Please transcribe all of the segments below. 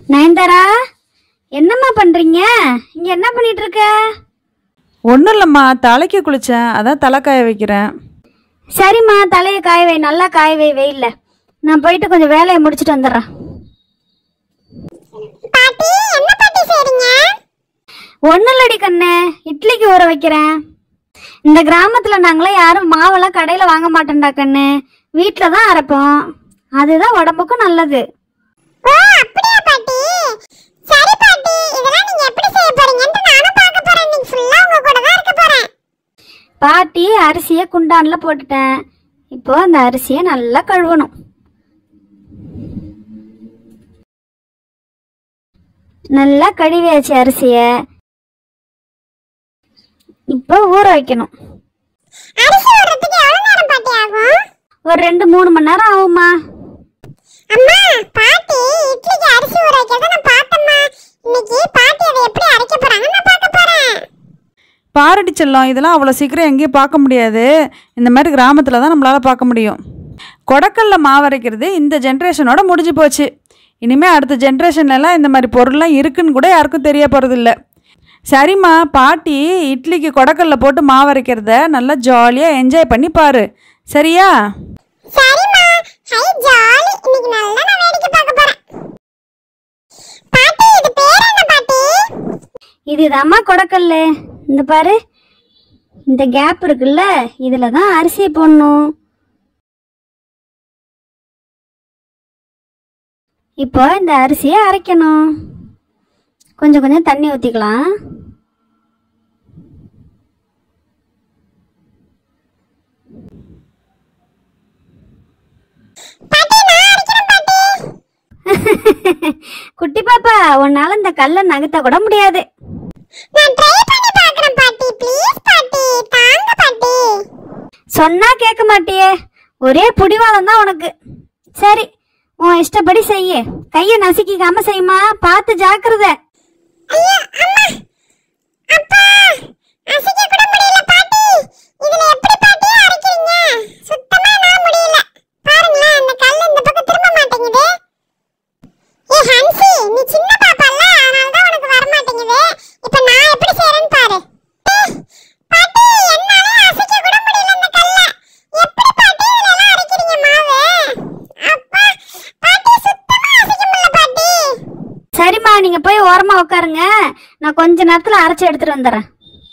நயன்தாரா என்னம்மா பண்றீங்க இங்க என்ன பண்ணிட்டு இருக்க ஒன்றும் இல்லைம்மா தலைக்கு குளித்தேன் அதான் தலை காய வைக்கிறேன் சரிம்மா தலையை காய வை நல்லா காய வை வெயில்ல நான் போயிட்டு கொஞ்சம் வேலையை முடிச்சிட்டு வந்துடுறேன் பாட்டி என்ன பாட்டி செய்றீங்க ஒன்றும் இல்லடி கண்ணு இட்லிக்கு ஊற வைக்கிறேன் இந்த கிராமத்தில் நாங்களாம் யாரும் மாவெல்லாம் கடையில் வாங்க மாட்டோம்டா கண்ணு வீட்டில் தான் அரைப்போம் அதுதான் உடம்புக்கும் நல்லது ஓ அப்படியா பாட்டி சரி பாட்டி இதெல்லாம் நீங்க எப்படி செய்ய போறீங்கன்னு நானும் பார்க்க போறேன் இன்னைக்கு ஃபுல்லா உங்க கூட தான் இருக்க போறேன் பாட்டி அரிசியை குண்டானில் போட்டுட்டேன் இப்போ அந்த அரிசியை நல்லா கழுவணும் நல்லா கழுவியாச்சு அரிசியை இப்போ ஊற வைக்கணும் அரிசி ஊறதுக்கு எவ்வளவு நேரம் பாட்டி ஆகும் ஒரு ரெண்டு மூணு மணி நேரம் ஆகுமா அம்மா பாட்டி இட்லிக்கு அரிசி ஊற வைக்கிறத நான் பார்த்தேம்மா இன்னைக்கு பாட்டி அதை எப்படி அரைக்க போறாங்கன்னு நான் பார்க்க போறேன் பாரடி செல்லம் இதெல்லாம் அவ்வளோ சீக்கிரம் எங்கேயும் பார்க்க முடியாது இந்த மாதிரி கிராமத்தில் தான் நம்மளால் பார்க்க முடியும் கொடக்கல்ல மாவரைக்கிறது இந்த ஜென்ரேஷனோட முடிஞ்சு போச்சு இனிமேல் அடுத்த ஜென்ரேஷன்லலாம் இந்த மாதிரி பொருள்லாம் இருக்குன்னு கூட யாருக்கும் தெரிய போகிறதில்ல சரிம்மா பாட்டி இட்லிக்கு கொடக்கல்ல போட்டு மாவரைக்கிறத நல்லா ஜாலியாக என்ஜாய் பண்ணி பாரு சரியா சரிம்மா ஹை ஜாலி இன்னைக்கு நல்லா நான் வேடிக்கை பார்க்க போறேன் பாட்டி இது பேர் என்ன பாட்டி இதுதாம்மா கொடக்கல்லு இந்த பாரு இந்த கேப் இருக்குல்ல இதுல தான் அரிசியை போடணும் இப்போ இந்த அரிசியை அரைக்கணும் கொஞ்சம் கொஞ்சம் தண்ணி ஊற்றிக்கலாம் பாட்டி நான் அரைக்கிறேன் பாட்டி குட்டி பாப்பா உன்னால இந்த கல்லை நகர்த்த கூட முடியாது நான் ட்ரை பண்ணி பார்க்கறேன் பாட்டி ப்ளீஸ் பாட்டி தாங்க பாட்டி சொன்னா கேட்க மாட்டியே ஒரே புடிவாதம் தான் உனக்கு சரி உன் இஷ்டப்படி செய்ய கையை நசுக்கிக்காம செய்யுமா பார்த்து ஜாக்கிரதை ஐயா அம்மா அப்பா அசைக்க கூட முடியல பாட்டி இதுல எப்படி பாட்டி அரைக்கிறீங்க சுத்தமா நான் முடியல பாருங்களேன் அந்த கல் இந்த பக்கம் திரும்ப மாட்டேங்குது ஏ ஹன்சி நீ சின்ன பாப்பால அதனால தான் உனக்கு வர மாட்டேங்குது இப்போ நான் எப்படி செய்றேன்னு பாரு ஏய், பாட்டி என்னால அசைக்க கூட முடியல இந்த கல்ல எப்படி பாட்டி இதுல எல்லாம் அரைக்கிறீங்க மாவு அப்பா பாட்டி சுத்தமா அசைக்க முடியல பாட்டி சரிம்மா நீங்க போய் ஓரமா உட்காருங்க நான் கொஞ்ச நேரத்துல அரைச்சு எடுத்துட்டு வந்துடுறேன்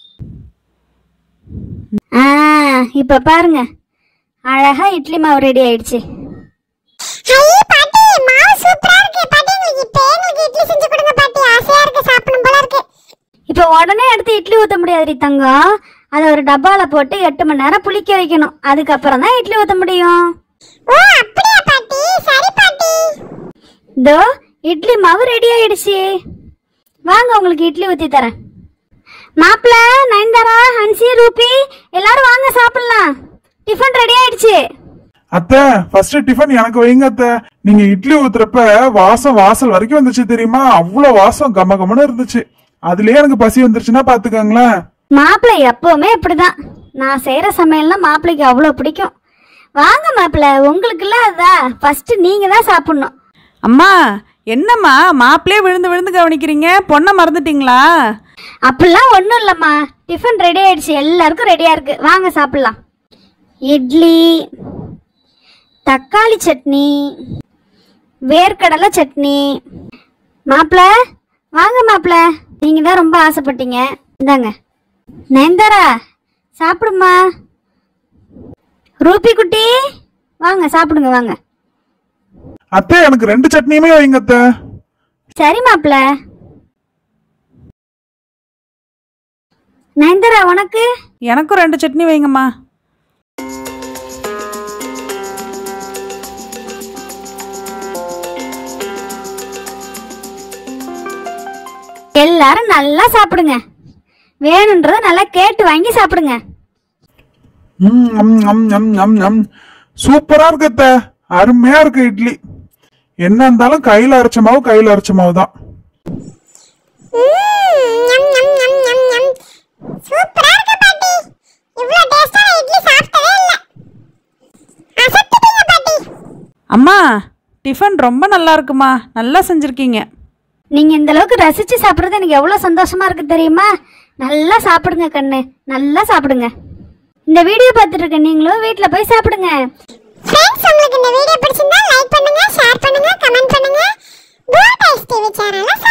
ஆ இப்ப பாருங்க அழகா இட்லி மாவு ரெடி ஆயிடுச்சு ஐயே பாட்டி மாவு சூப்பரா இருக்கு பாட்டி எங்களுக்கு இப்போ எங்களுக்கு இட்லி செஞ்சு கொடுங்க பாட்டி ஆசையா இருக்கு சாப்பிடணும் போல இருக்கு இப்போ உடனே எடுத்து இட்லி ஊத்த முடியாதுடி தங்கம் அதை ஒரு டப்பால போட்டு எட்டு மணி நேரம் புளிக்க வைக்கணும் அதுக்கப்புறம் தான் இட்லி ஊத்த முடியும் ஓ அப்படியா பாட்டி சரி பாட்டி இதோ இட்லி மாவு ரெடி ஆயிடுச்சு வாங்க உங்களுக்கு இட்லி ஊத்தி தரேன் மாப்பிள்ள நயன்தாரா ஹன்சி ரூபி எல்லாரும் வாங்க சாப்பிடலாம் டிஃபன் ரெடி ஆயிடுச்சு அத்தை ஃபர்ஸ்ட் டிஃபன் எனக்கு வைங்க அத்தை நீங்க இட்லி ஊத்துறப்ப வாசம் வாசல் வரைக்கும் வந்துச்சு தெரியுமா அவ்வளவு வாசம் கம கமன்னு இருந்துச்சு அதுலயே எனக்கு பசி வந்துருச்சுன்னா பாத்துக்கோங்களேன் மாப்பிள்ளை எப்பவுமே இப்படிதான் நான் செய்யற சமையல்லாம் மாப்பிள்ளைக்கு அவ்வளோ பிடிக்கும் வாங்க மாப்பிள்ள உங்களுக்குல்ல அதான் ஃபர்ஸ்ட் நீங்க தான் சாப்பிடணும் அம்மா என்னம்மா மாப்பிளையே விழுந்து விழுந்து கவனிக்கிறீங்க பொண்ணை மறந்துட்டீங்களா அப்படிலாம் ஒன்றும் இல்லைம்மா டிஃபன் ரெடி ஆயிடுச்சு எல்லாருக்கும் ரெடியாக இருக்கு வாங்க சாப்பிடலாம் இட்லி தக்காளி சட்னி வேர்க்கடலை சட்னி மாப்பிள்ள வாங்க மாப்பிள்ள நீங்கள் தான் ரொம்ப ஆசைப்பட்டீங்க இந்தாங்க நயன்தாரா சாப்பிடுமா ரூபி குட்டி வாங்க சாப்பிடுங்க வாங்க அத்தை எனக்கு ரெண்டு சட்னியுமே வைங்க அத்தை சரி மாப்பிள்ள நயன்தாரா உனக்கு எனக்கும் ரெண்டு சட்னி வைங்கம்மா எல்லாரும் நல்லா சாப்பிடுங்க வேணுன்றத நல்லா கேட்டு வாங்கி சாப்பிடுங்க ம், ம், ம், ம், ம், ம். சூப்பரா இருக்கு அத்தை அருமையா இருக்கு இட்லி என்ன இருந்தாலும் கையில அரைச்ச மாவு கையில அரைச்ச மாவு தான் ம், ஞம், ஞம், ஞம், ஞம், ஞம். சூப்பரா இருக்கு பாட்டி இவ்ளோ டேஸ்டான இட்லி சாப்பிட்டதே இல்ல அசத்திட்டீங்க பாட்டி அம்மா டிஃபன் ரொம்ப நல்லா இருக்குமா நல்லா செஞ்சுருக்கீங்க நீங்க இந்த அளவுக்கு ரசிச்சு சாப்பிடுறது எனக்கு எவ்வளவு சந்தோஷமா இருக்கு தெரியுமா நல்லா சாப்பிடுங்க கண்ணு நல்லா சாப்பிடுங்க இந்த வீடியோ பார்த்துட்டு இருக்க நீங்களும் வீட்ல போய் சாப்பிடுங்க ஃப்ரெண்ட்ஸ் உங்களுக்கு இந்த வீடியோ பிடிச்சிருந்தா லைக் பண்ணுங்க ஷேர் பண்ணுங்க கமெண்ட் பண்ணுங்க ப்ளூ டைஸ் டிவி சேனலை